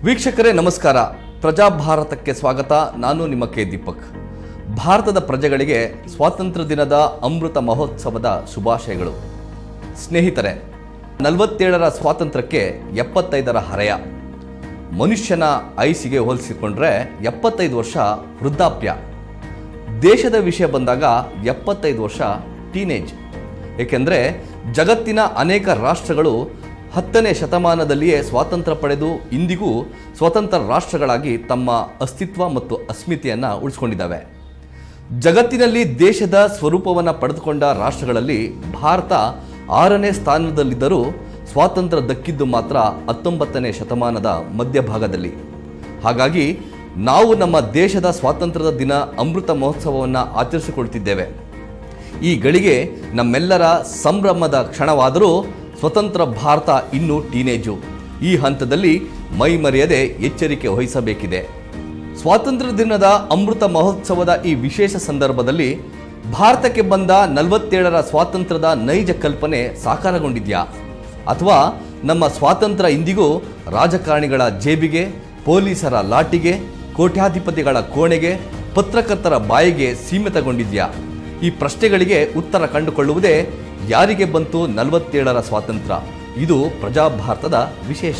ವೀಕ್ಷಕರೇ ನಮಸ್ಕಾರ ಪ್ರಜಾಭಾರತಕ್ಕೆ ಸ್ವಾಗತ ನಾನು ನಿಮ್ಮ ಕೆ ದೀಪಕ್ ಭಾರತದ ಪ್ರಜೆಗಳಿಗೆ ಸ್ವಾತಂತ್ರ್ಯ ದಿನದ ಅಮೃತ ಮಹೋತ್ಸವದ ಶುಭಾಶಯಗಳು ಸ್ನೇಹಿತರೆ ನಲವತ್ತೇಳರ ಸ್ವಾತಂತ್ರ್ಯಕ್ಕೆ ಎಪ್ಪತ್ತೈದರ ಹರೆಯ ಮನುಷ್ಯನ ಐಸಿಗೆ ಹೋಲಿಸಿಕೊಂಡ್ರೆ ಎಪ್ಪತ್ತೈದು ವರ್ಷ ವೃದ್ಧಾಪ್ಯ ದೇಶದ ವಿಷಯ ಬಂದಾಗ ಎಪ್ಪತ್ತೈದು ವರ್ಷ ಟೀನೇಜ್ ಏಕೆಂದರೆ ಜಗತ್ತಿನ ಅನೇಕ ರಾಷ್ಟ್ರಗಳು ಹತ್ತನೇ ಶತಮಾನದಲ್ಲಿಯೇ ಸ್ವಾತಂತ್ರ್ಯ ಪಡೆದು ಇಂದಿಗೂ ಸ್ವತಂತ್ರ ರಾಷ್ಟ್ರಗಳಾಗಿ ತಮ್ಮ ಅಸ್ತಿತ್ವ ಮತ್ತು ಅಸ್ಮಿತೆಯನ್ನು ಉಳಿಸ್ಕೊಂಡಿದ್ದಾವೆ ಜಗತ್ತಿನಲ್ಲಿ ದೇಶದ ಸ್ವರೂಪವನ್ನು ಪಡೆದುಕೊಂಡ ರಾಷ್ಟ್ರಗಳಲ್ಲಿ ಭಾರತ ಆರನೇ ಸ್ಥಾನದಲ್ಲಿದ್ದರೂ ಸ್ವಾತಂತ್ರ್ಯ ದಕ್ಕಿದ್ದು ಮಾತ್ರ ಹತ್ತೊಂಬತ್ತನೇ ಶತಮಾನದ ಮಧ್ಯಭಾಗದಲ್ಲಿ ಹಾಗಾಗಿ ನಾವು ನಮ್ಮ ದೇಶದ ಸ್ವಾತಂತ್ರ್ಯದ ದಿನ ಅಮೃತ ಮಹೋತ್ಸವವನ್ನು ಆಚರಿಸಿಕೊಳ್ತಿದ್ದೇವೆ ಈ ಗಳಿಗೆ ನಮ್ಮೆಲ್ಲರ ಸಂಭ್ರಮದ ಕ್ಷಣವಾದರೂ ಸ್ವತಂತ್ರ ಭಾರತ ಇನ್ನೂ ಟೀನೇಜು ಈ ಹಂತದಲ್ಲಿ ಮೈ ಮರೆಯದೆ ಎಚ್ಚರಿಕೆ ವಹಿಸಬೇಕಿದೆ ಸ್ವಾತಂತ್ರ್ಯ ದಿನದ ಅಮೃತ ಮಹೋತ್ಸವದ ಈ ವಿಶೇಷ ಸಂದರ್ಭದಲ್ಲಿ ಭಾರತಕ್ಕೆ ಬಂದ ನಲವತ್ತೇಳರ ಸ್ವಾತಂತ್ರ್ಯದ ನೈಜ ಕಲ್ಪನೆ ಸಾಕಾರಗೊಂಡಿದ್ಯಾ ಅಥವಾ ನಮ್ಮ ಸ್ವಾತಂತ್ರ್ಯ ಇಂದಿಗೂ ರಾಜಕಾರಣಿಗಳ ಜೇಬಿಗೆ ಪೊಲೀಸರ ಲಾಟಿಗೆ ಕೋಟ್ಯಾಧಿಪತಿಗಳ ಕೋಣೆಗೆ ಪತ್ರಕರ್ತರ ಬಾಯಿಗೆ ಸೀಮಿತಗೊಂಡಿದ್ಯಾ ಈ ಪ್ರಶ್ನೆಗಳಿಗೆ ಉತ್ತರ ಕಂಡುಕೊಳ್ಳುವುದೇ ಯಾರಿಗೆ ಬಂತು ನಲವತ್ತೇಳರ ಸ್ವಾತಂತ್ರ್ಯ ಇದು ಪ್ರಜಾಭಾರತದ ವಿಶೇಷ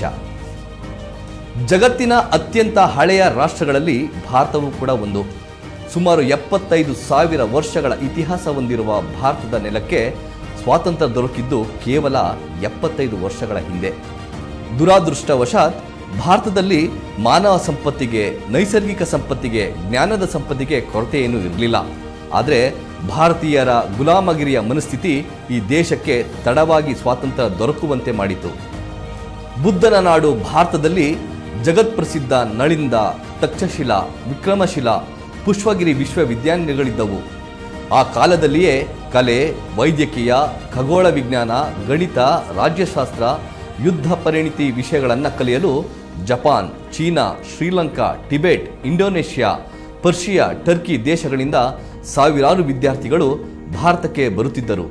ಜಗತ್ತಿನ ಅತ್ಯಂತ ಹಳೆಯ ರಾಷ್ಟ್ರಗಳಲ್ಲಿ ಭಾರತವೂ ಕೂಡ ಒಂದು ಸುಮಾರು ಎಪ್ಪತ್ತೈದು ಸಾವಿರ ವರ್ಷಗಳ ಇತಿಹಾಸ ಹೊಂದಿರುವ ಭಾರತದ ನೆಲಕ್ಕೆ ಸ್ವಾತಂತ್ರ್ಯ ದೊರಕಿದ್ದು ಕೇವಲ ಎಪ್ಪತ್ತೈದು ವರ್ಷಗಳ ಹಿಂದೆ ದುರಾದೃಷ್ಟವಶಾತ್ ಭಾರತದಲ್ಲಿ ಮಾನವ ಸಂಪತ್ತಿಗೆ ನೈಸರ್ಗಿಕ ಸಂಪತ್ತಿಗೆ ಜ್ಞಾನದ ಸಂಪತ್ತಿಗೆ ಕೊರತೆ ಏನೂ ಇರಲಿಲ್ಲ ಆದರೆ ಭಾರತೀಯರ ಗುಲಾಮಗಿರಿಯ ಮನಸ್ಥಿತಿ ಈ ದೇಶಕ್ಕೆ ತಡವಾಗಿ ಸ್ವಾತಂತ್ರ್ಯ ದೊರಕುವಂತೆ ಮಾಡಿತು ಬುದ್ಧನ ನಾಡು ಭಾರತದಲ್ಲಿ ಜಗತ್ಪ್ರಸಿದ್ಧ ನಳಿಂದ ತಕ್ಷಶಿಲಾ ವಿಕ್ರಮಶಿಲಾ ಪುಷ್ಪಗಿರಿ ವಿಶ್ವವಿದ್ಯಾಲಯಗಳಿದ್ದವು ಆ ಕಾಲದಲ್ಲಿಯೇ ಕಲೆ ವೈದ್ಯಕೀಯ ಖಗೋಳ ವಿಜ್ಞಾನ ಗಣಿತ ರಾಜ್ಯಶಾಸ್ತ್ರ ಯುದ್ಧ ಪರಿಣಿತಿ ವಿಷಯಗಳನ್ನು ಕಲಿಯಲು Japan China Sri Lanka Tibet Indonesia Persia Turkey ದೇಶಗಳಿಂದ ಸಾವಿರಾರು ವಿದ್ಯಾರ್ಥಿಗಳು ಭಾರತಕ್ಕೆ ಬರುತ್ತಿದ್ದರು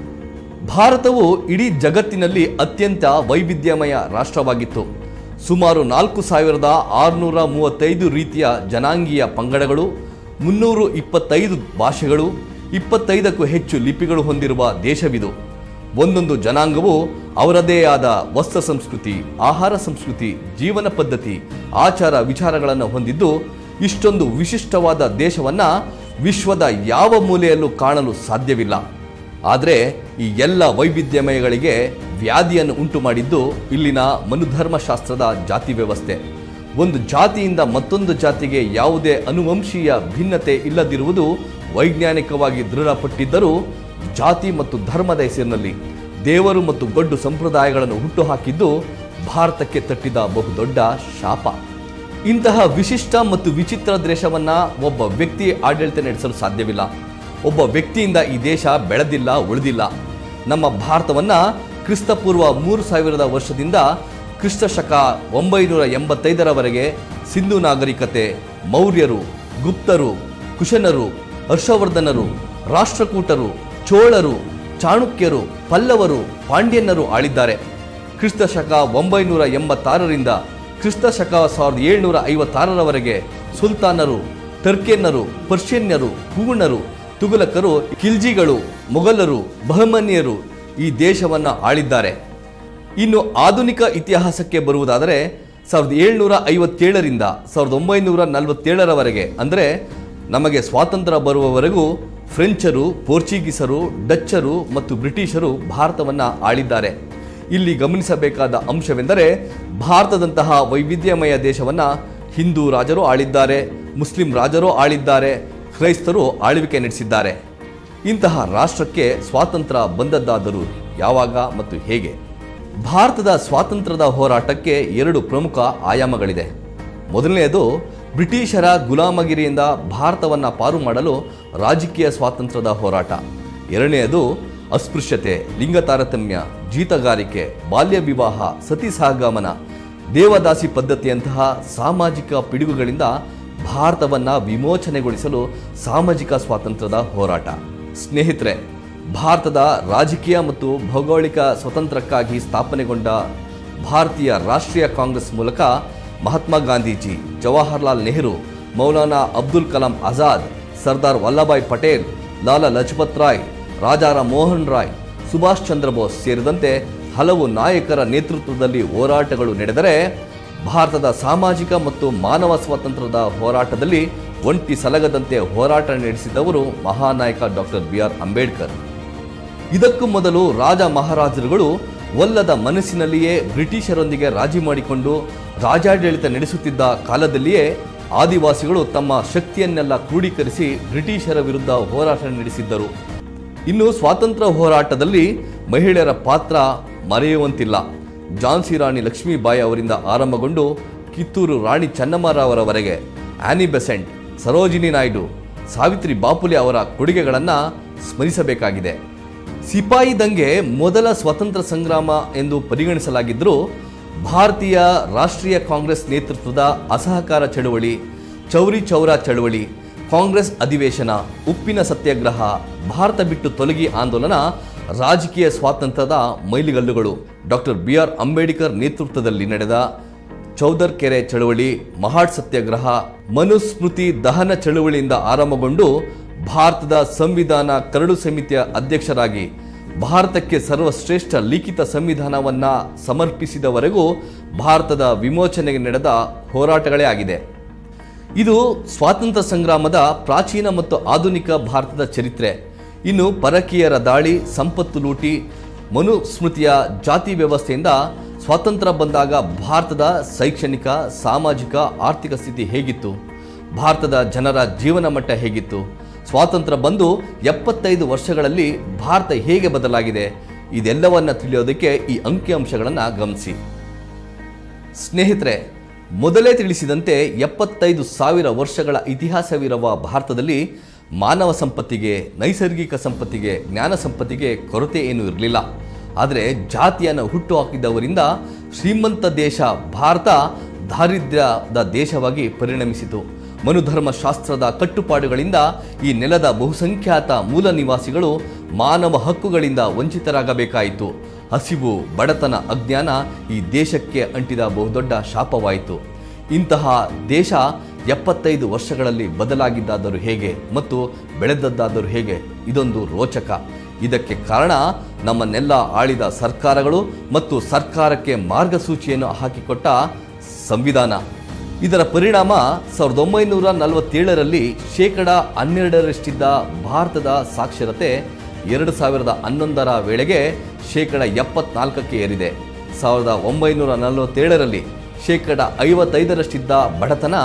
ಭಾರತವು ಇಡೀ ಜಗತ್ತಿನಲ್ಲಿ ಅತ್ಯಂತ ವೈವಿಧ್ಯಮಯ ರಾಷ್ಟ್ರವಾಗಿತ್ತು ಸುಮಾರು ನಾಲ್ಕು ಸಾವಿರದ ಆರುನೂರ ಮೂವತ್ತೈದು ರೀತಿಯ ಜನಾಂಗೀಯ ಪಂಗಡಗಳು ಮುನ್ನೂರು ಇಪ್ಪತ್ತೈದು ಭಾಷೆಗಳು ಇಪ್ಪತ್ತೈದಕ್ಕೂ ಹೆಚ್ಚು ಲಿಪಿಗಳು ಹೊಂದಿರುವ ದೇಶವಿದು ಒಂದೊಂದು ಜನಾಂಗವು ಅವರದೇ ಆದ ವಸ್ತ್ರ ಸಂಸ್ಕೃತಿ ಆಹಾರ ಸಂಸ್ಕೃತಿ ಜೀವನ ಪದ್ಧತಿ ಆಚಾರ ವಿಚಾರಗಳನ್ನು ಹೊಂದಿದ್ದು ಇಷ್ಟೊಂದು ವಿಶಿಷ್ಟವಾದ ದೇಶವನ್ನ ವಿಶ್ವದ ಯಾವ ಮೂಲೆಯಲ್ಲೂ ಕಾಣಲು ಸಾಧ್ಯವಿಲ್ಲ ಆದರೆ ಈ ಎಲ್ಲ ವೈವಿಧ್ಯಮಯಗಳಿಗೆ ವ್ಯಾಧಿಯನ್ನು ಉಂಟು ಮಾಡಿದ್ದು ಇಲ್ಲಿನ ಮನುಧರ್ಮಶಾಸ್ತ್ರದ ಜಾತಿ ವ್ಯವಸ್ಥೆ ಒಂದು ಜಾತಿಯಿಂದ ಮತ್ತೊಂದು ಜಾತಿಗೆ ಯಾವುದೇ ಅನುವಂಶೀಯ ಭಿನ್ನತೆ ಇಲ್ಲದಿರುವುದು ವೈಜ್ಞಾನಿಕವಾಗಿ ದೃಢಪಟ್ಟಿದ್ದರೂ ಜಾತಿ ಮತ್ತು ಧರ್ಮದ ಹೆಸರಿನಲ್ಲಿ ದೇವರು ಮತ್ತು ಗೊಡ್ಡು ಸಂಪ್ರದಾಯಗಳನ್ನು ಹುಟ್ಟುಹಾಕಿದ್ದು ಭಾರತಕ್ಕೆ ತಟ್ಟಿದ ಬಹುದೊಡ್ಡ ಶಾಪ ಇಂತಹ ವಿಶಿಷ್ಟ ಮತ್ತು ವಿಚಿತ್ರ ದೇಶವನ್ನ ಒಬ್ಬ ವ್ಯಕ್ತಿ ಆಡಳಿತ ನಡೆಸಲು ಸಾಧ್ಯವಿಲ್ಲ ಒಬ್ಬ ವ್ಯಕ್ತಿಯಿಂದ ಈ ದೇಶ ಬೆಳೆದಿಲ್ಲ ಉಳಿದಿಲ್ಲ ನಮ್ಮ ಭಾರತವನ್ನ ಕ್ರಿಸ್ತಪೂರ್ವ ಮೂರು ಸಾವಿರದ ವರ್ಷದಿಂದ ಕ್ರಿಸ್ತ ಶಕ ಒಂಬೈನೂರ ಎಂಬತ್ತೈದರವರೆಗೆ ಸಿಂಧು ನಾಗರಿಕತೆ ಮೌರ್ಯರು ಗುಪ್ತರು ಕುಶನರು ಹರ್ಷವರ್ಧನರು ರಾಷ್ಟ್ರಕೂಟರು ಚೋಳರು ಚಾಣಕ್ಯರು ಪಲ್ಲವರು ಪಾಂಡ್ಯನ್ನರು ಆಳಿದ್ದಾರೆ ಕ್ರಿಸ್ತ ಶಕ ಒಂಬೈನೂರ ಎಂಬತ್ತಾರರಿಂದ ಕ್ರಿಸ್ತ ಶಕ ಸಾವಿರದ ಏಳ್ನೂರ ಐವತ್ತಾರರವರೆಗೆ ಸುಲ್ತಾನರು ಟರ್ಕಿಯನ್ನರು ಪರ್ಷಿಯನ್ನರು ಪೂರ್ಣರು ತುಘಲಕರು ಖಿಲ್ಜಿಗಳು ಮೊಘಲರು ಬಹಮನಿಯರು ಈ ದೇಶವನ್ನು ಆಳಿದ್ದಾರೆ ಇನ್ನು ಆಧುನಿಕ ಇತಿಹಾಸಕ್ಕೆ ಬರುವುದಾದರೆ ಸಾವಿರದ ಏಳ್ನೂರ ಐವತ್ತೇಳರಿಂದ ಸಾವಿರದ ಒಂಬೈನೂರ ನಲವತ್ತೇಳರವರೆಗೆ ಅಂದರೆ ನಮಗೆ ಸ್ವಾತಂತ್ರ್ಯ ಬರುವವರೆಗೂ ಫ್ರೆಂಚರು ಪೋರ್ಚುಗೀಸರು ಡಚ್ಚರು ಮತ್ತು ಬ್ರಿಟಿಷರು ಭಾರತವನ್ನು ಆಳಿದ್ದಾರೆ ಇಲ್ಲಿ ಗಮನಿಸಬೇಕಾದ ಅಂಶವೆಂದರೆ ಭಾರತದಂತಹ ವೈವಿಧ್ಯಮಯ ದೇಶವನ್ನು ಹಿಂದೂ ರಾಜರು ಆಳಿದ್ದಾರೆ ಮುಸ್ಲಿಂ ರಾಜರು ಆಳಿದ್ದಾರೆ ಕ್ರೈಸ್ತರು ಆಳ್ವಿಕೆ ನಡೆಸಿದ್ದಾರೆ ಇಂತಹ ರಾಷ್ಟ್ರಕ್ಕೆ ಸ್ವಾತಂತ್ರ್ಯ ಬಂದದ್ದಾದರೂ ಯಾವಾಗ ಮತ್ತು ಹೇಗೆ ಭಾರತದ ಸ್ವಾತಂತ್ರ್ಯದ ಹೋರಾಟಕ್ಕೆ ಎರಡು ಪ್ರಮುಖ ಆಯಾಮಗಳಿದೆ ಮೊದಲನೆಯದು ಬ್ರಿಟಿಷರ ಗುಲಾಮಗಿರಿಯಿಂದ ಭಾರತವನ್ನು ಪಾರು ಮಾಡಲು ರಾಜಕೀಯ ಸ್ವಾತಂತ್ರ್ಯದ ಹೋರಾಟ ಎರಡನೆಯದು ಅಸ್ಪೃಶ್ಯತೆ ಲಿಂಗ ತಾರತಮ್ಯ ಜೀತಗಾರಿಕೆ ಬಾಲ್ಯ ವಿವಾಹ ಸತಿ ಸಹಗಮನ ದೇವದಾಸಿ ಪದ್ಧತಿಯಂತಹ ಸಾಮಾಜಿಕ ಪಿಡುಗುಗಳಿಂದ ಭಾರತವನ್ನ ವಿಮೋಚನೆಗೊಳಿಸಲು ಸಾಮಾಜಿಕ ಸ್ವಾತಂತ್ರ್ಯದ ಹೋರಾಟ ಸ್ನೇಹಿತರೆ ಭಾರತದ ರಾಜಕೀಯ ಮತ್ತು ಭೌಗೋಳಿಕ ಸ್ವತಂತ್ರಕ್ಕಾಗಿ ಸ್ಥಾಪನೆಗೊಂಡ ಭಾರತೀಯ ರಾಷ್ಟ್ರೀಯ ಕಾಂಗ್ರೆಸ್ ಮೂಲಕ ಮಹಾತ್ಮ ಗಾಂಧೀಜಿ ಜವಾಹರ್ಲಾಲ್ ನೆಹರು ಮೌಲಾನಾ ಅಬ್ದುಲ್ ಕಲಾಂ ಆಜಾದ್ ಸರ್ದಾರ್ ವಲ್ಲಭಾಯ್ ಪಟೇಲ್ ಲಾಲಾ ಲಜಪತ್ ರಾಯ್ ರಾಜಾರಾಮ್ ಮೋಹನ್ ರಾಯ್ ಸುಭಾಷ್ ಚಂದ್ರ ಬೋಸ್ ಸೇರಿದಂತೆ ಹಲವು ನಾಯಕರ ನೇತೃತ್ವದಲ್ಲಿ ಹೋರಾಟಗಳು ನಡೆದರೆ ಭಾರತದ ಸಾಮಾಜಿಕ ಮತ್ತು ಮಾನವ ಸ್ವಾತಂತ್ರ್ಯದ ಹೋರಾಟದಲ್ಲಿ ಒಂಟಿ ಸಲಗದಂತೆ ಹೋರಾಟ ನಡೆಸಿದವರು ಮಹಾನಾಯಕ ಡಾಕ್ಟರ್ ಬಿ ಆರ್ ಅಂಬೇಡ್ಕರ್ ಇದಕ್ಕೂ ಮೊದಲು ರಾಜ ಮಹಾರಾಜರುಗಳು ಒಲ್ಲದ ಮನಸ್ಸಿನಲ್ಲಿಯೇ ಬ್ರಿಟಿಷರೊಂದಿಗೆ ರಾಜಿ ಮಾಡಿಕೊಂಡು ರಾಜಾಡಳಿತ ನಡೆಸುತ್ತಿದ್ದ ಕಾಲದಲ್ಲಿಯೇ ಆದಿವಾಸಿಗಳು ತಮ್ಮ ಶಕ್ತಿಯನ್ನೆಲ್ಲ ಕ್ರೋಢೀಕರಿಸಿ ಬ್ರಿಟಿಷರ ವಿರುದ್ಧ ಹೋರಾಟ ನಡೆಸಿದ್ದರು ಇನ್ನು ಸ್ವಾತಂತ್ರ್ಯ ಹೋರಾಟದಲ್ಲಿ ಮಹಿಳೆಯರ ಪಾತ್ರ ಮರೆಯುವಂತಿಲ್ಲ ಝಾನ್ಸಿ ರಾಣಿ ಲಕ್ಷ್ಮೀಬಾಯಿ ಅವರಿಂದ ಆರಂಭಗೊಂಡು ಕಿತ್ತೂರು ರಾಣಿ ಚೆನ್ನಮ್ಮರವರವರೆಗೆ ಆನಿ ಬೆಸೆಂಟ್ ಸರೋಜಿನಿ ನಾಯ್ಡು ಸಾವಿತ್ರಿ ಬಾಪುಲೆ ಅವರ ಕೊಡುಗೆಗಳನ್ನು ಸ್ಮರಿಸಬೇಕಾಗಿದೆ ಸಿಪಾಯಿ ದಂಗೆ ಮೊದಲ ಸ್ವಾತಂತ್ರ್ಯ ಸಂಗ್ರಾಮ ಎಂದು ಪರಿಗಣಿಸಲಾಗಿದ್ದರೂ ಭಾರತೀಯ ರಾಷ್ಟ್ರೀಯ ಕಾಂಗ್ರೆಸ್ ನೇತೃತ್ವದ ಅಸಹಕಾರ ಚಳುವಳಿ ಚೌರಿ ಚೌರಾ ಚಳುವಳಿ ಕಾಂಗ್ರೆಸ್ ಅಧಿವೇಶನ ಉಪ್ಪಿನ ಸತ್ಯಾಗ್ರಹ ಭಾರತ ಬಿಟ್ಟು ತೊಲಗಿ ಆಂದೋಲನ ರಾಜಕೀಯ ಸ್ವಾತಂತ್ರ್ಯದ ಮೈಲಿಗಲ್ಲುಗಳು ಡಾಕ್ಟರ್ ಬಿ ಆರ್ ಅಂಬೇಡ್ಕರ್ ನೇತೃತ್ವದಲ್ಲಿ ನಡೆದ ಚೌದರ್ ಕೆರೆ ಚಳುವಳಿ ಮಹಾಡ್ ಸತ್ಯಾಗ್ರಹ ಮನುಸ್ಮೃತಿ ದಹನ ಚಳುವಳಿಯಿಂದ ಆರಂಭಗೊಂಡು ಭಾರತದ ಸಂವಿಧಾನ ಕರಡು ಸಮಿತಿಯ ಅಧ್ಯಕ್ಷರಾಗಿ ಭಾರತಕ್ಕೆ ಸರ್ವಶ್ರೇಷ್ಠ ಲಿಖಿತ ಸಂವಿಧಾನವನ್ನ ಸಮರ್ಪಿಸಿದವರೆಗೂ ಭಾರತದ ವಿಮೋಚನೆಗೆ ನಡೆದ ಹೋರಾಟಗಳೇ ಆಗಿದೆ ಇದು ಸ್ವಾತಂತ್ರ್ಯ ಸಂಗ್ರಾಮದ ಪ್ರಾಚೀನ ಮತ್ತು ಆಧುನಿಕ ಭಾರತದ ಚರಿತ್ರೆ ಇನ್ನು ಪರಕೀಯರ ದಾಳಿ ಸಂಪತ್ತು ಲೂಟಿ ಮನುಸ್ಮೃತಿಯ ಜಾತಿ ವ್ಯವಸ್ಥೆಯಿಂದ ಸ್ವಾತಂತ್ರ್ಯ ಬಂದಾಗ ಭಾರತದ ಶೈಕ್ಷಣಿಕ ಸಾಮಾಜಿಕ ಆರ್ಥಿಕ ಸ್ಥಿತಿ ಹೇಗಿತ್ತು ಭಾರತದ ಜನರ ಜೀವನ ಮಟ್ಟ ಹೇಗಿತ್ತು ಸ್ವಾತಂತ್ರ್ಯ ಬಂದು ಎಪ್ಪತ್ತೈದು ವರ್ಷಗಳಲ್ಲಿ ಭಾರತ ಹೇಗೆ ಬದಲಾಗಿದೆ ಇದೆಲ್ಲವನ್ನ ತಿಳಿಯೋದಕ್ಕೆ ಈ ಅಂಕಿಅಂಶಗಳನ್ನು ಗಮನಿಸಿ ಸ್ನೇಹಿತರೆ ಮೊದಲೇ ತಿಳಿಸಿದಂತೆ ಎಪ್ಪತ್ತೈದು ಸಾವಿರ ವರ್ಷಗಳ ಇತಿಹಾಸವಿರುವ ಭಾರತದಲ್ಲಿ ಮಾನವ ಸಂಪತ್ತಿಗೆ ನೈಸರ್ಗಿಕ ಸಂಪತ್ತಿಗೆ ಜ್ಞಾನ ಸಂಪತ್ತಿಗೆ ಕೊರತೆ ಏನೂ ಇರಲಿಲ್ಲ ಆದರೆ ಜಾತಿಯನ್ನು ಹುಟ್ಟು ಹಾಕಿದವರಿಂದ ಶ್ರೀಮಂತ ದೇಶ ಭಾರತ ದಾರಿದ್ರ್ಯದ ದೇಶವಾಗಿ ಪರಿಣಮಿಸಿತು ಮನುಧರ್ಮ ಶಾಸ್ತ್ರದ ಕಟ್ಟುಪಾಡುಗಳಿಂದ ಈ ನೆಲದ ಬಹುಸಂಖ್ಯಾತ ಮೂಲ ನಿವಾಸಿಗಳು ಮಾನವ ಹಕ್ಕುಗಳಿಂದ ವಂಚಿತರಾಗಬೇಕಾಯಿತು ಹಸಿವು ಬಡತನ ಅಜ್ಞಾನ ಈ ದೇಶಕ್ಕೆ ಅಂಟಿದ ಬಹುದೊಡ್ಡ ಶಾಪವಾಯಿತು ಇಂತಹ ದೇಶ ಎಪ್ಪತ್ತೈದು ವರ್ಷಗಳಲ್ಲಿ ಬದಲಾಗಿದ್ದಾದರೂ ಹೇಗೆ ಮತ್ತು ಬೆಳೆದದ್ದಾದರೂ ಹೇಗೆ ಇದೊಂದು ರೋಚಕ ಇದಕ್ಕೆ ಕಾರಣ ನಮ್ಮನ್ನೆಲ್ಲ ಆಳಿದ ಸರ್ಕಾರಗಳು ಮತ್ತು ಸರ್ಕಾರಕ್ಕೆ ಮಾರ್ಗಸೂಚಿಯನ್ನು ಹಾಕಿಕೊಟ್ಟ ಸಂವಿಧಾನ ಇದರ ಪರಿಣಾಮ ಸಾವಿರದ ಒಂಬೈನೂರ ನಲವತ್ತೇಳರಲ್ಲಿ ಶೇಕಡ ಹನ್ನೆರಡರಷ್ಟಿದ್ದ ಭಾರತದ ಸಾಕ್ಷರತೆ ಎರಡು ಸಾವಿರದ ಹನ್ನೊಂದರ ವೇಳೆಗೆ ಶೇಕಡ ಎಪ್ಪತ್ನಾಲ್ಕಕ್ಕೆ ಏರಿದೆ ಸಾವಿರದ ಒಂಬೈನೂರ ನಲವತ್ತೇಳರಲ್ಲಿ ಶೇಕಡ ಐವತ್ತೈದರಷ್ಟಿದ್ದ ಬಡತನ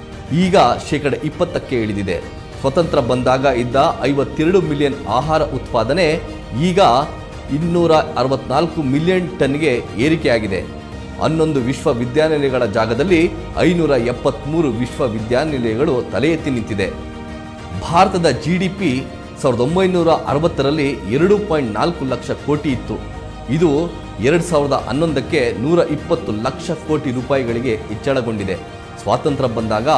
ಈಗ ಶೇಕಡ ಇಪ್ಪತ್ತಕ್ಕೆ ಇಳಿದಿದೆ ಸ್ವತಂತ್ರ ಬಂದಾಗ ಇದ್ದ ಐವತ್ತೆರಡು ಮಿಲಿಯನ್ ಆಹಾರ ಉತ್ಪಾದನೆ ಈಗ ಇನ್ನೂರ ಅರವತ್ನಾಲ್ಕು ಮಿಲಿಯನ್ ಟನ್ಗೆ ಏರಿಕೆಯಾಗಿದೆ ಹನ್ನೊಂದು ವಿಶ್ವವಿದ್ಯಾನಿಲಯಗಳ ಜಾಗದಲ್ಲಿ ಐನೂರ ಎಪ್ಪತ್ತ್ಮೂರು ವಿಶ್ವವಿದ್ಯಾನಿಲಯಗಳು ತಲೆ ಎತ್ತಿ ನಿಂತಿದೆ ಭಾರತದ ಜಿ ಡಿ ಪಿ ಸಾವಿರದ ಒಂಬೈನೂರ ಅರವತ್ತರಲ್ಲಿ ಎರಡು ಪಾಯಿಂಟ್ ನಾಲ್ಕು ಲಕ್ಷ ಕೋಟಿ ಇತ್ತು ಇದು ಎರಡು ಸಾವಿರದ ಹನ್ನೊಂದಕ್ಕೆ ನೂರ ಇಪ್ಪತ್ತು ಲಕ್ಷ ಕೋಟಿ ರೂಪಾಯಿಗಳಿಗೆ ಹೆಚ್ಚಳಗೊಂಡಿದೆ ಸ್ವಾತಂತ್ರ್ಯ ಬಂದಾಗ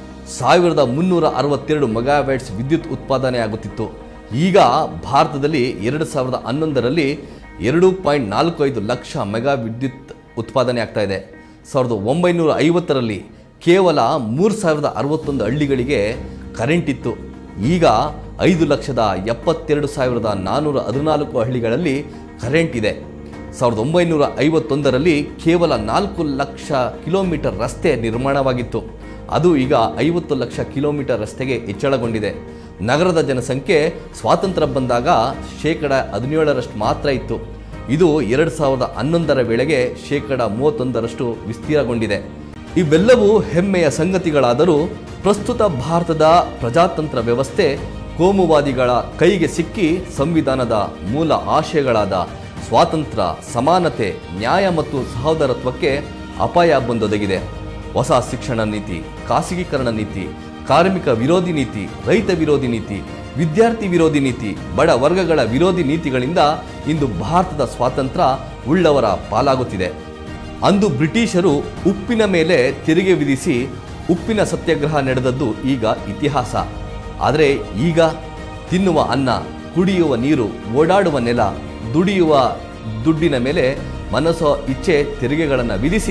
ಸಾವಿರದ ಮುನ್ನೂರ ಅರವತ್ತೆರಡು ಮೆಗಾವ್ಯಾಟ್ಸ್ ವಿದ್ಯುತ್ ಉತ್ಪಾದನೆಯಾಗುತ್ತಿತ್ತು ಈಗ ಭಾರತದಲ್ಲಿ ಎರಡು ಸಾವಿರದ ಹನ್ನೊಂದರಲ್ಲಿ ಎರಡು ಪಾಯಿಂಟ್ ನಾಲ್ಕು ಐದು ಲಕ್ಷ ಮೆಗಾ ವಿದ್ಯುತ್ ಉತ್ಪಾದನೆ ಆಗ್ತಾ ಇದೆ ಸಾವಿರದ ಒಂಬೈನೂರ ಐವತ್ತರಲ್ಲಿ ಕೇವಲ ಮೂರು ಸಾವಿರದ ಅರವತ್ತೊಂದು ಹಳ್ಳಿಗಳಿಗೆ ಕರೆಂಟ್ ಇತ್ತು ಈಗ ಐದು ಲಕ್ಷದ ಎಪ್ಪತ್ತೆರಡು ಸಾವಿರದ ನಾನ್ನೂರ ಹದಿನಾಲ್ಕು ಹಳ್ಳಿಗಳಲ್ಲಿ ಕರೆಂಟ್ ಇದೆ ಸಾವಿರದ ಒಂಬೈನೂರ ಐವತ್ತೊಂದರಲ್ಲಿ ಕೇವಲ ನಾಲ್ಕು ಲಕ್ಷ ಕಿಲೋಮೀಟರ್ ರಸ್ತೆ ನಿರ್ಮಾಣವಾಗಿತ್ತು ಅದು ಈಗ ಐವತ್ತು ಲಕ್ಷ ಕಿಲೋಮೀಟರ್ ರಸ್ತೆಗೆ ಹೆಚ್ಚಳಗೊಂಡಿದೆ ನಗರದ ಜನಸಂಖ್ಯೆ ಸ್ವಾತಂತ್ರ್ಯ ಬಂದಾಗ ಶೇಕಡ ಹದಿನೇಳರಷ್ಟು ಮಾತ್ರ ಇತ್ತು ಇದು ಎರಡು ಸಾವಿರದ ಹನ್ನೊಂದರ ವೇಳೆಗೆ ಶೇಕಡ ಮೂವತ್ತೊಂದರಷ್ಟು ವಿಸ್ತೀರ್ಣಗೊಂಡಿದೆ ಇವೆಲ್ಲವೂ ಹೆಮ್ಮೆಯ ಸಂಗತಿಗಳಾದರೂ ಪ್ರಸ್ತುತ ಭಾರತದ ಪ್ರಜಾತಂತ್ರ ವ್ಯವಸ್ಥೆ ಕೋಮುವಾದಿಗಳ ಕೈಗೆ ಸಿಕ್ಕಿ ಸಂವಿಧಾನದ ಮೂಲ ಆಶಯಗಳಾದ ಸ್ವಾತಂತ್ರ್ಯ ಸಮಾನತೆ ನ್ಯಾಯ ಮತ್ತು ಸಹೋದರತ್ವಕ್ಕೆ ಅಪಾಯ ಬಂದೊದಗಿದೆ ಹೊಸ ಶಿಕ್ಷಣ ನೀತಿ ಖಾಸಗೀಕರಣ ನೀತಿ ಕಾರ್ಮಿಕ ವಿರೋಧಿ ನೀತಿ ರೈತ ವಿರೋಧಿ ನೀತಿ ವಿದ್ಯಾರ್ಥಿ ವಿರೋಧಿ ನೀತಿ ಬಡ ವರ್ಗಗಳ ವಿರೋಧಿ ನೀತಿಗಳಿಂದ ಇಂದು ಭಾರತದ ಸ್ವಾತಂತ್ರ್ಯ ಉಳ್ಳವರ ಪಾಲಾಗುತ್ತಿದೆ ಅಂದು ಬ್ರಿಟಿಷರು ಉಪ್ಪಿನ ಮೇಲೆ ತೆರಿಗೆ ವಿಧಿಸಿ ಉಪ್ಪಿನ ಸತ್ಯಾಗ್ರಹ ನಡೆದದ್ದು ಈಗ ಇತಿಹಾಸ ಆದರೆ ಈಗ ತಿನ್ನುವ ಅನ್ನ ಕುಡಿಯುವ ನೀರು ಓಡಾಡುವ ನೆಲ ದುಡಿಯುವ ದುಡ್ಡಿನ ಮೇಲೆ ಮನಸ್ಸೋ ಇಚ್ಛೆ ತೆರಿಗೆಗಳನ್ನು ವಿಧಿಸಿ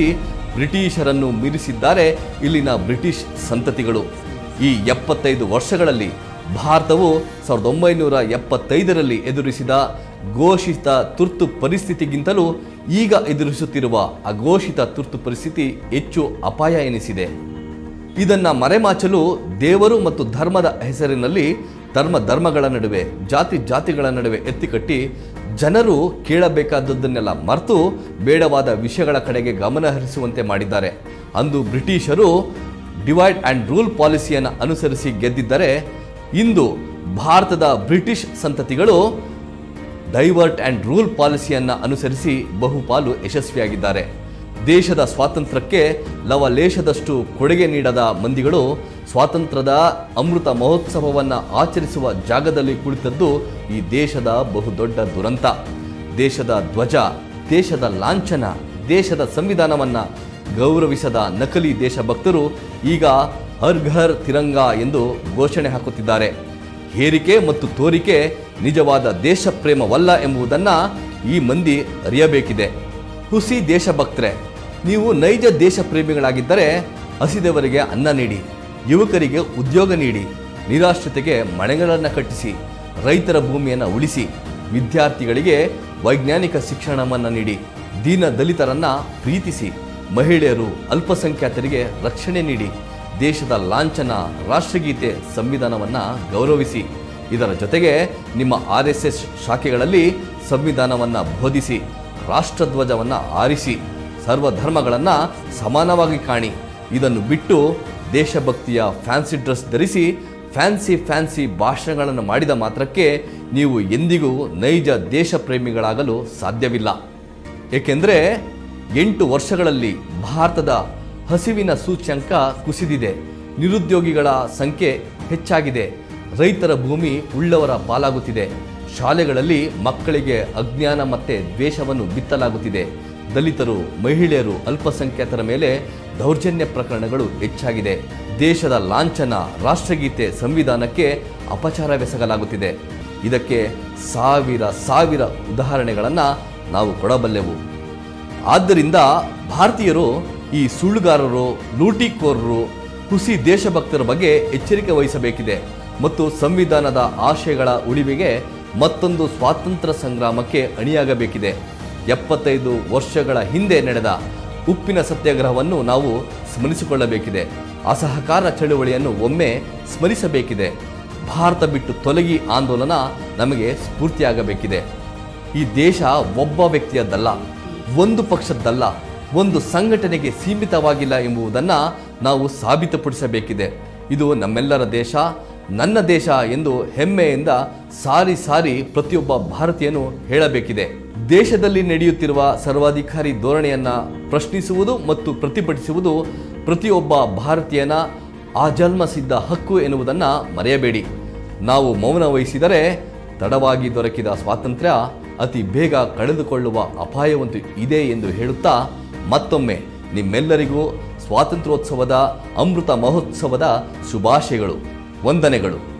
ಬ್ರಿಟಿಷರನ್ನು ಮೀರಿಸಿದ್ದಾರೆ ಇಲ್ಲಿನ ಬ್ರಿಟಿಷ್ ಸಂತತಿಗಳು ಈ ಎಪ್ಪತ್ತೈದು ವರ್ಷಗಳಲ್ಲಿ ಭಾರತವು ಸಾವಿರದ ಒಂಬೈನೂರ ಎಪ್ಪತ್ತೈದರಲ್ಲಿ ಎದುರಿಸಿದ ಘೋಷಿತ ತುರ್ತು ಪರಿಸ್ಥಿತಿಗಿಂತಲೂ ಈಗ ಎದುರಿಸುತ್ತಿರುವ ಅಘೋಷಿತ ತುರ್ತು ಪರಿಸ್ಥಿತಿ ಹೆಚ್ಚು ಅಪಾಯ ಎನಿಸಿದೆ ಇದನ್ನ ಮರೆಮಾಚಲು ದೇವರು ಮತ್ತು ಧರ್ಮದ ಹೆಸರಿನಲ್ಲಿ ಧರ್ಮ ಧರ್ಮಗಳ ನಡುವೆ ಜಾತಿ ಜಾತಿಗಳ ನಡುವೆ ಎತ್ತಿಕಟ್ಟಿ ಜನರು ಕೇಳಬೇಕಾದದ್ದನ್ನೆಲ್ಲ ಮರೆತು ಬೇಡವಾದ ವಿಷಯಗಳ ಕಡೆಗೆ ಗಮನ ಹರಿಸುವಂತೆ ಮಾಡಿದ್ದಾರೆ ಅಂದು ಬ್ರಿಟಿಷರು ಡಿವೈಡ್ ಆ್ಯಂಡ್ ರೂಲ್ ಪಾಲಿಸಿಯನ್ನು ಅನುಸರಿಸಿ ಗೆದ್ದಿದ್ದರೆ ಇಂದು ಭಾರತದ ಬ್ರಿಟಿಷ್ ಸಂತತಿಗಳು ಡೈವರ್ಟ್ ಆ್ಯಂಡ್ ರೂಲ್ ಪಾಲಿಸಿಯನ್ನು ಅನುಸರಿಸಿ ಬಹುಪಾಲು ಯಶಸ್ವಿಯಾಗಿದ್ದಾರೆ ದೇಶದ ಸ್ವಾತಂತ್ರ್ಯಕ್ಕೆ ಲವಲೇಶದಷ್ಟು ಕೊಡುಗೆ ನೀಡದ ಮಂದಿಗಳು ಸ್ವಾತಂತ್ರ್ಯದ ಅಮೃತ ಮಹೋತ್ಸವವನ್ನು ಆಚರಿಸುವ ಜಾಗದಲ್ಲಿ ಕುಳಿತದ್ದು ಈ ದೇಶದ ಬಹುದೊಡ್ಡ ದುರಂತ ದೇಶದ ಧ್ವಜ ದೇಶದ ಲಾಂಛನ ದೇಶದ ಸಂವಿಧಾನವನ್ನು ಗೌರವಿಸದ ನಕಲಿ ದೇಶಭಕ್ತರು ಈಗ ಹರ್ ಘರ್ ತಿರಂಗ ಎಂದು ಘೋಷಣೆ ಹಾಕುತ್ತಿದ್ದಾರೆ ಹೇರಿಕೆ ಮತ್ತು ತೋರಿಕೆ ನಿಜವಾದ ದೇಶ ಪ್ರೇಮವಲ್ಲ ಎಂಬುದನ್ನು ಈ ಮಂದಿ ಅರಿಯಬೇಕಿದೆ ಹುಸಿ ದೇಶಭಕ್ತರೆ ನೀವು ನೈಜ ದೇಶ ಪ್ರೇಮಿಗಳಾಗಿದ್ದರೆ ಹಸಿದವರಿಗೆ ಅನ್ನ ನೀಡಿ ಯುವಕರಿಗೆ ಉದ್ಯೋಗ ನೀಡಿ ನಿರಾಶ್ರಿತೆಗೆ ಮನೆಗಳನ್ನು ಕಟ್ಟಿಸಿ ರೈತರ ಭೂಮಿಯನ್ನು ಉಳಿಸಿ ವಿದ್ಯಾರ್ಥಿಗಳಿಗೆ ವೈಜ್ಞಾನಿಕ ಶಿಕ್ಷಣವನ್ನು ನೀಡಿ ದೀನ ದಲಿತರನ್ನ ಪ್ರೀತಿಸಿ ಮಹಿಳೆಯರು ಅಲ್ಪಸಂಖ್ಯಾತರಿಗೆ ರಕ್ಷಣೆ ನೀಡಿ ದೇಶದ ಲಾಂಛನ ರಾಷ್ಟ್ರಗೀತೆ ಸಂವಿಧಾನವನ್ನು ಗೌರವಿಸಿ ಇದರ ಜೊತೆಗೆ ನಿಮ್ಮ ಆರ್ ಎಸ್ ಎಸ್ ಶಾಖೆಗಳಲ್ಲಿ ಸಂವಿಧಾನವನ್ನು ಬೋಧಿಸಿ ರಾಷ್ಟ್ರಧ್ವಜವನ್ನು ಆರಿಸಿ ಸರ್ವಧರ್ಮಗಳನ್ನು ಸಮಾನವಾಗಿ ಕಾಣಿ ಇದನ್ನು ಬಿಟ್ಟು ದೇಶಭಕ್ತಿಯ ಫ್ಯಾನ್ಸಿ ಡ್ರೆಸ್ ಧರಿಸಿ ಫ್ಯಾನ್ಸಿ ಫ್ಯಾನ್ಸಿ ಭಾಷಣಗಳನ್ನು ಮಾಡಿದ ಮಾತ್ರಕ್ಕೆ ನೀವು ಎಂದಿಗೂ ನೈಜ ದೇಶ ಪ್ರೇಮಿಗಳಾಗಲು ಸಾಧ್ಯವಿಲ್ಲ ಏಕೆಂದರೆ ಎಂಟು ವರ್ಷಗಳಲ್ಲಿ ಭಾರತದ ಹಸಿವಿನ ಸೂಚ್ಯಂಕ ಕುಸಿದಿದೆ ನಿರುದ್ಯೋಗಿಗಳ ಸಂಖ್ಯೆ ಹೆಚ್ಚಾಗಿದೆ ರೈತರ ಭೂಮಿ ಉಳ್ಳವರ ಪಾಲಾಗುತ್ತಿದೆ ಶಾಲೆಗಳಲ್ಲಿ ಮಕ್ಕಳಿಗೆ ಅಜ್ಞಾನ ಮತ್ತು ದ್ವೇಷವನ್ನು ಬಿತ್ತಲಾಗುತ್ತಿದೆ ದಲಿತರು ಮಹಿಳೆಯರು ಅಲ್ಪಸಂಖ್ಯಾತರ ಮೇಲೆ ದೌರ್ಜನ್ಯ ಪ್ರಕರಣಗಳು ಹೆಚ್ಚಾಗಿದೆ ದೇಶದ ಲಾಂಛನ ರಾಷ್ಟ್ರಗೀತೆ ಸಂವಿಧಾನಕ್ಕೆ ಅಪಚಾರವೆಸಗಲಾಗುತ್ತಿದೆ ಇದಕ್ಕೆ ಸಾವಿರ ಸಾವಿರ ಉದಾಹರಣೆಗಳನ್ನು ನಾವು ಕೊಡಬಲ್ಲೆವು ಆದ್ದರಿಂದ ಭಾರತೀಯರು ಈ ಸುಳ್ಳುಗಾರರು ಲೂಟಿಕೋರರು ಹುಸಿ ದೇಶಭಕ್ತರ ಬಗ್ಗೆ ಎಚ್ಚರಿಕೆ ವಹಿಸಬೇಕಿದೆ ಮತ್ತು ಸಂವಿಧಾನದ ಆಶಯಗಳ ಉಳಿವಿಗೆ ಮತ್ತೊಂದು ಸ್ವಾತಂತ್ರ್ಯ ಸಂಗ್ರಾಮಕ್ಕೆ ಅಣಿಯಾಗಬೇಕಿದೆ ಎಪ್ಪತ್ತೈದು ವರ್ಷಗಳ ಹಿಂದೆ ನಡೆದ ಉಪ್ಪಿನ ಸತ್ಯಾಗ್ರಹವನ್ನು ನಾವು ಸ್ಮರಿಸಿಕೊಳ್ಳಬೇಕಿದೆ ಅಸಹಕಾರ ಚಳುವಳಿಯನ್ನು ಒಮ್ಮೆ ಸ್ಮರಿಸಬೇಕಿದೆ ಭಾರತ ಬಿಟ್ಟು ತೊಲಗಿ ಆಂದೋಲನ ನಮಗೆ ಸ್ಫೂರ್ತಿಯಾಗಬೇಕಿದೆ ಈ ದೇಶ ಒಬ್ಬ ವ್ಯಕ್ತಿಯದ್ದಲ್ಲ ಒಂದು ಪಕ್ಷದ್ದಲ್ಲ ಒಂದು ಸಂಘಟನೆಗೆ ಸೀಮಿತವಾಗಿಲ್ಲ ಎಂಬುದನ್ನು ನಾವು ಸಾಬೀತುಪಡಿಸಬೇಕಿದೆ ಇದು ನಮ್ಮೆಲ್ಲರ ದೇಶ ನನ್ನ ದೇಶ ಎಂದು ಹೆಮ್ಮೆಯಿಂದ ಸಾರಿ ಸಾರಿ ಪ್ರತಿಯೊಬ್ಬ ಭಾರತೀಯನು ಹೇಳಬೇಕಿದೆ ದೇಶದಲ್ಲಿ ನಡೆಯುತ್ತಿರುವ ಸರ್ವಾಧಿಕಾರಿ ಧೋರಣೆಯನ್ನ ಪ್ರಶ್ನಿಸುವುದು ಮತ್ತು ಪ್ರತಿಭಟಿಸುವುದು ಪ್ರತಿಯೊಬ್ಬ ಭಾರತೀಯನ ಆಜನ್ಮಸಿದ್ಧ ಹಕ್ಕು ಎನ್ನುವುದನ್ನು ಮರೆಯಬೇಡಿ ನಾವು ಮೌನ ವಹಿಸಿದರೆ ತಡವಾಗಿ ದೊರಕಿದ ಸ್ವಾತಂತ್ರ್ಯ ಅತಿ ಬೇಗ ಕಳೆದುಕೊಳ್ಳುವ ಅಪಾಯವಂತೂ ಇದೆ ಎಂದು ಹೇಳುತ್ತಾ ಮತ್ತೊಮ್ಮೆ ನಿಮ್ಮೆಲ್ಲರಿಗೂ ಸ್ವಾತಂತ್ರ್ಯೋತ್ಸವದ ಅಮೃತ ಮಹೋತ್ಸವದ ಶುಭಾಶಯಗಳು ವಂದನೆಗಳು